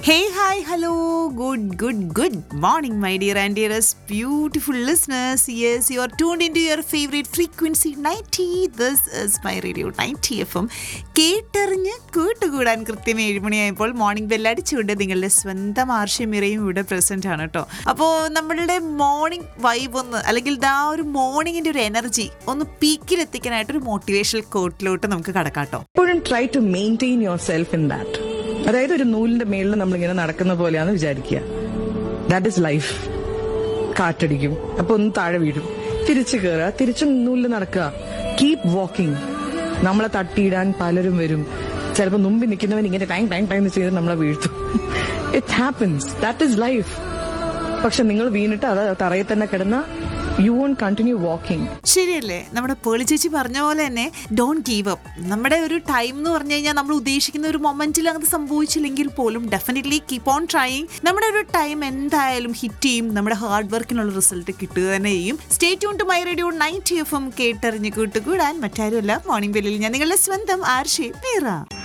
Hey, hi, hello, good, good, good morning, my dear and dearest beautiful listeners. Yes, you are tuned into your favorite frequency 90. This is my radio 90 FM. കേട്ടറിഞ്ഞ് കൂട്ടുകൂടാൻ കൃത്യം ഏഴുമണിയായപ്പോൾ morning ബെല്ലടിച്ചുകൊണ്ട് നിങ്ങളുടെ സ്വന്തം ആർഷ്യമിറയും ഇവിടെ present ആണ് കേട്ടോ അപ്പോൾ നമ്മളുടെ മോർണിംഗ് വൈബ് ഒന്ന് അല്ലെങ്കിൽ ദാ ഒരു മോർണിംഗിന്റെ ഒരു എനർജി ഒന്ന് പീക്കിൽ എത്തിക്കാനായിട്ട് ഒരു മോട്ടിവേഷണൽ കോട്ടിലോട്ട് നമുക്ക് കടക്കാട്ടോ എപ്പോഴും try to maintain yourself in that അതായത് ഒരു നൂലിന്റെ മേളിൽ നമ്മളിങ്ങനെ നടക്കുന്ന പോലെയാന്ന് വിചാരിക്കുക ദാറ്റ് ഇസ് ലൈഫ് കാറ്റടിക്കും അപ്പൊ ഒന്ന് താഴെ വീഴും തിരിച്ചു കയറുക തിരിച്ചു നൂലിൽ നടക്കുക കീപ് വാക്കിംഗ് നമ്മളെ തട്ടിയിടാൻ പലരും വരും ചിലപ്പോൾ മുമ്പിൽ നിൽക്കുന്നവൻ ഇങ്ങനെ ടൈം ടൈം ടൈം ചെയ്ത് നമ്മളെ വീഴ്ത്തും it happens that is life പക്ഷെ നിങ്ങൾ വീണിട്ട് അത് തറയിൽ തന്നെ കിടന്ന യു വോണ്ട് കണ്ടിന്യൂ വാക്കിംഗ് ശരിയല്ലേ നമ്മുടെ പേളി ചേച്ചി പറഞ്ഞ പോലെ തന്നെ ഡോണ്ട് ഗീവ് അപ്പ് നമ്മുടെ ഒരു ടൈം എന്ന് പറഞ്ഞു കഴിഞ്ഞാൽ നമ്മൾ ഉദ്ദേശിക്കുന്ന ഒരു മൊമെന്റിൽ അത് സംഭവിച്ചില്ലെങ്കിൽ പോലും ഡെഫിനറ്റ്ലി കീപ്പ് ഓൺ ട്രൈയിങ് നമ്മുടെ ഒരു ടൈം എന്തായാലും ഹിറ്റ് ചെയ്യും നമ്മുടെ ഹാർഡ് വർക്കിനുള്ള റിസൾട്ട് കിട്ടുക തന്നെ ചെയ്യും stay tune to my radio night F M കേട്ടറിഞ്ഞ് കൂട്ടുകൂടാൻ മറ്റാരുമല്ല മോർണിംഗ് ബെല്ലിൽ ഞാൻ നിങ്ങളുടെ സ്വന്തം ആർഷി മീറ